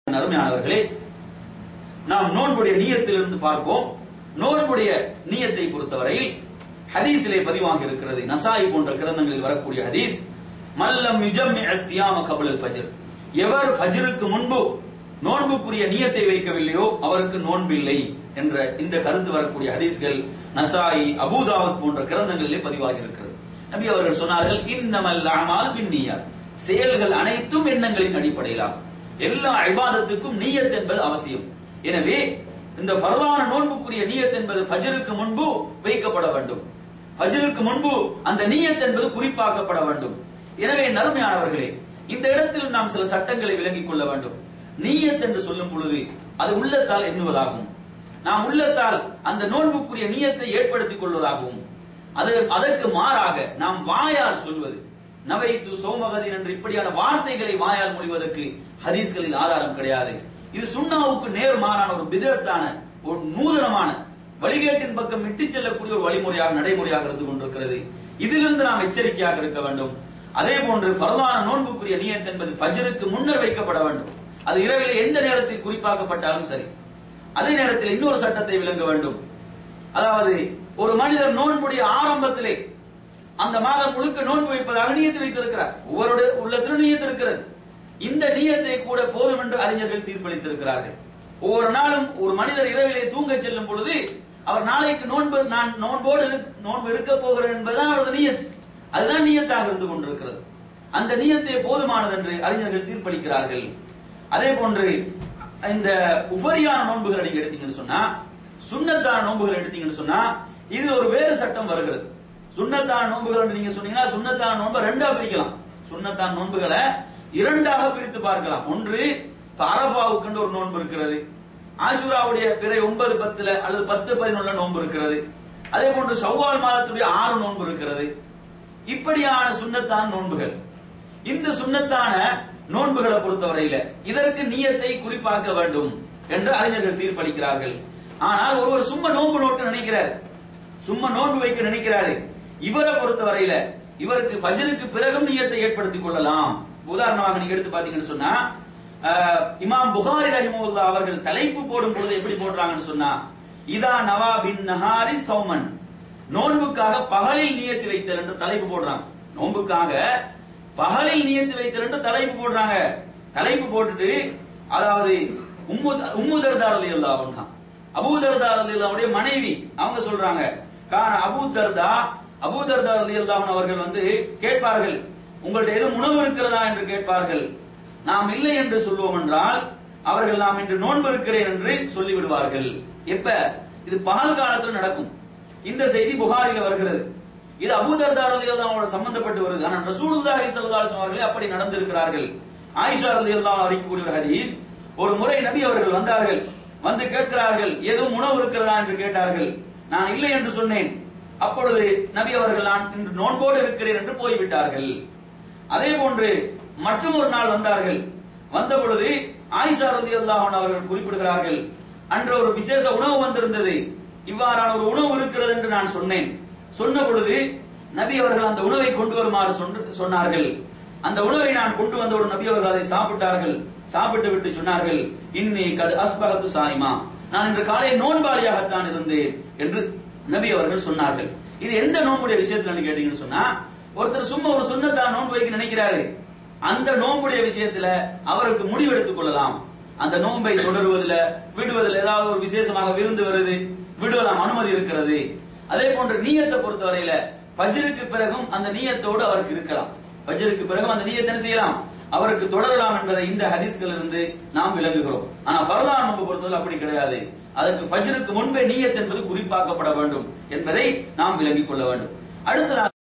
அருமையானவர்களே நாம் நோன்புடைய நீயத்திலிருந்து பார்ப்போம் நோன்புடைய நீயத்தை பொறுத்தவரையில் ஹதீஸிலே பதிவாக இருக்கிறது நசாய் போன்ற கிரந்தங்களில் வரக்கூடிய ஹதீஸ் மல்லம் யுஜம்மி அஸ்ஸியாம கபுல் ஃபஜ்ர் எவர் ஃபஜ்ருக்கு முன்பு நோன்புக்குரிய நியத்தை வைக்கவில்லையோ அவருக்கு நோன்பில்லை என்ற இந்த கருத்து வரக்கூடிய ஹதீஸ்கள் நசாயி அபூதாவத் போன்ற கிரந்தங்களிலே பதிவாகி இருக்கிறது நபி அவர்கள் சொன்னார்கள் இன்னமல் அமால் பின் செயல்கள் அனைத்தும் எண்ணங்களின் அடிப்படையிலாகும் எல்லா இபாதத்துக்கும் நீயத் என்பது அவசியம் எனவே இந்த ஃபர்லான நோன்புக்குரிய நீயத் என்பது ஃபஜ்ருக்கு முன்பு வைக்கப்பட வேண்டும் ஃபஜ்ருக்கு முன்பு அந்த நீயத் என்பது குறிப்பாக்கப்பட வேண்டும் எனவே நறுமையானவர்களே இந்த இடத்தில் நாம் சில சட்டங்களை விளங்கிக் கொள்ள வேண்டும் நீயத் என்று சொல்லும் பொழுது அது உள்ளத்தால் எண்ணுவதாகும் நாம் உள்ளத்தால் அந்த நோன்புக்குரிய நீயத்தை ஏற்படுத்திக் கொள்வதாகவும் அது அதற்கு மாறாக நாம் வாயால் சொல்வது நவைத்து சோமகதின் என்று இப்படியான வார்த்தைகளை வாயால் மொழிவதற்கு ஹதீஸ்களில் ஆதாரம் கிடையாது இது சுண்ணாவுக்கு நேர் மாறான ஒரு பிதத்தான ஒரு நூதனமான வழிகேட்டின் பக்கம் இட்டு செல்லக்கூடிய ஒரு வழிமுறையாக நடைமுறையாக இருந்து கொண்டிருக்கிறது இதிலிருந்து நாம் எச்சரிக்கையாக இருக்க வேண்டும் அதே போன்று பரவான நோன்புக்குரிய நியத் என்பது ஃபஜ்ருக்கு முன்னர் வைக்கப்பட வேண்டும் அது இரவில் எந்த நேரத்தில் குறிப்பாக்கப்பட்டாலும் சரி அதே நேரத்தில் இன்னொரு சட்டத்தை விளங்க வேண்டும் அதாவது ஒரு மனிதர் நோன்புடைய ஆரம்பத்திலே அந்த மாதம் முழுக்க நோன்பு வைப்பதாக நியத்து வைத்திருக்கிறார் ஒவ்வொருடைய உள்ளத்திலும் நியத்து இருக்கிறது இந்த நியத்தை கூட போதும் என்று அறிஞர்கள் தீர்ப்பளித்திருக்கிறார்கள் ஒவ்வொரு நாளும் ஒரு மனிதர் இரவிலே தூங்க செல்லும் பொழுது அவர் நாளைக்கு நோன்பு நான் நோன்போடு நோன்பு இருக்க போகிறேன் என்பதுதான் அவரது நியத் அதுதான் நியத்தாக இருந்து கொண்டிருக்கிறது அந்த நியத்தை போதுமானது என்று அறிஞர்கள் தீர்ப்பளிக்கிறார்கள் அதே போன்று இந்த உபரியான நோன்புகள் நீங்க எடுத்தீங்கன்னு சொன்னா சுண்ணத்தான நோன்புகள் எடுத்தீங்கன்னு சொன்னா இது ஒரு வேறு சட்டம் வருகிறது சுண்ணத்தான நோன்புகள் நீங்க சொன்னீங்கன்னா சுண்ணத்தான நோன்பை ரெண்டா பிரிக்கலாம் சுண்ணத்தான நோன்புகளை இரண்டாக பிரித்து பார்க்கலாம் ஒன்று இப்ப அரபாவுக்கு ஒரு நோன்பு இருக்கிறது ஆசுராவுடைய பிறை ஒன்பது பத்துல அல்லது பத்து பதினொன்னுல நோன்பு இருக்கிறது அதே போன்று சவ்வால் மாதத்துடைய ஆறு நோன்பு இருக்கிறது இப்படியான சுண்ணத்தான நோன்புகள் இந்த சுண்ணத்தான நோன்புகளை பொறுத்தவரையில இதற்கு நியத்தை குறிப்பாக்க வேண்டும் என்று அறிஞர்கள் தீர்ப்பளிக்கிறார்கள் ஆனால் ஒருவர் சும்மா நோன்பு நோட்டு நினைக்கிறார் சும்மா நோன்பு வைக்க நினைக்கிறாரு இவரை பொறுத்தவரையில இவருக்கு ஃபஜருக்கு பிறகும் நியத்தை ஏற்படுத்திக் கொள்ளலாம் உதாரணமாக நீங்க எடுத்து பாத்தீங்கன்னு சொன்னா இமாம் புகாரி ரஹிமுல்லா அவர்கள் தலைப்பு போடும் பொழுது எப்படி போடுறாங்கன்னு சொன்னா இதா நவா பின் நஹாரி சௌமன் நோன்புக்காக பகலில் நியத்து வைத்தல் என்று தலைப்பு போடுறாங்க நோன்புக்காக பகலில் நியத்து வைத்தல் என்று தலைப்பு போடுறாங்க தலைப்பு போட்டுட்டு அதாவது உம்மு உம்முதர்தார் அலி அல்லா அபூதர்தார் அலி அல்லாவுடைய மனைவி அவங்க சொல்றாங்க காரண அபூ தர்தா அபூ தர்தா அலி அல்லாஹன் அவர்கள் வந்து கேட்பார்கள் உங்கள்ட்ட எதுவும் உணவு இருக்கிறதா என்று கேட்பார்கள் நாம் இல்லை என்று சொல்லுவோம் என்றால் அவர்கள் நாம் இன்று நோன்பு இருக்கிறேன் என்று சொல்லிவிடுவார்கள் எப்ப இது பகல் காலத்தில் நடக்கும் இந்த செய்தி புகாரில வருகிறது இது அபூதர்தார் அவரோட சம்பந்தப்பட்டு வருது ஆனால் ரசூலுல்லாஹி ஸல்லல்லாஹு அவர்களே அப்படி நடந்திருக்கிறார்கள் ஆயிஷா ரலியல்லாஹு அறிக்கக்கூடிய ஒரு ஹதீஸ் ஒரு முறை நபி அவர்கள் வந்தார்கள் வந்து கேட்கிறார்கள் எதுவும் உணவு இருக்கிறதா என்று கேட்டார்கள் நான் இல்லை என்று சொன்னேன் அப்பொழுது நபி அவர்கள் நான் இன்று நோன்போடு இருக்கிறேன் என்று போய்விட்டார்கள் அதே போன்று மற்றும் ஒரு நாள் வந்தார்கள் வந்த பொழுது ஆயிஷா ரதி அல்லாஹன் அவர்கள் குறிப்பிடுகிறார்கள் அன்று ஒரு விசேஷ உணவு வந்திருந்தது இவ்வாறான ஒரு உணவு இருக்கிறது என்று நான் சொன்னேன் சொன்ன பொழுது நபி அவர்கள் அந்த உணவை கொண்டு வருமாறு சொன்னார்கள் அந்த உணவை நான் கொண்டு வந்த ஒரு நபி அவர்கள் அதை சாப்பிட்டார்கள் சாப்பிட்டு விட்டு சொன்னார்கள் இன்னி கது அஸ்பகத்து சாயிமா நான் இன்று காலை நோன்பாளியாகத்தான் இருந்தேன் என்று நபி அவர்கள் சொன்னார்கள் இது எந்த நோன்புடைய விஷயத்துல கேட்டீங்கன்னு சொன்னா ஒருத்தர் சும்மா ஒரு சுண்ணத்தான் நோன்பு வைக்க நினைக்கிறாரு அந்த நோன்புடைய விஷயத்துல அவருக்கு முடிவெடுத்துக் கொள்ளலாம் அந்த நோன்பை தொடருவதில் விடுவதில் ஏதாவது ஒரு விசேஷமாக விருந்து வருது விடுவலாம் அனுமதி இருக்கிறது அதே போன்று நீயத்தை பொறுத்தவரையில பஜ்ருக்கு பிறகும் அந்த நீயத்தோடு அவருக்கு இருக்கலாம் பஜ்ருக்கு பிறகும் அந்த நீயத்தை என்ன செய்யலாம் அவருக்கு தொடரலாம் என்பதை இந்த ஹதீஸ்கள் இருந்து நாம் விளங்குகிறோம் ஆனா ஃபர்லா நோன்பு பொறுத்தவரை அப்படி கிடையாது அதற்கு ஃபஜ்ருக்கு முன்பே நீயத் என்பது குறிப்பாக்கப்பட வேண்டும் என்பதை நாம் விளங்கிக் கொள்ள வேண்டும் அடுத்த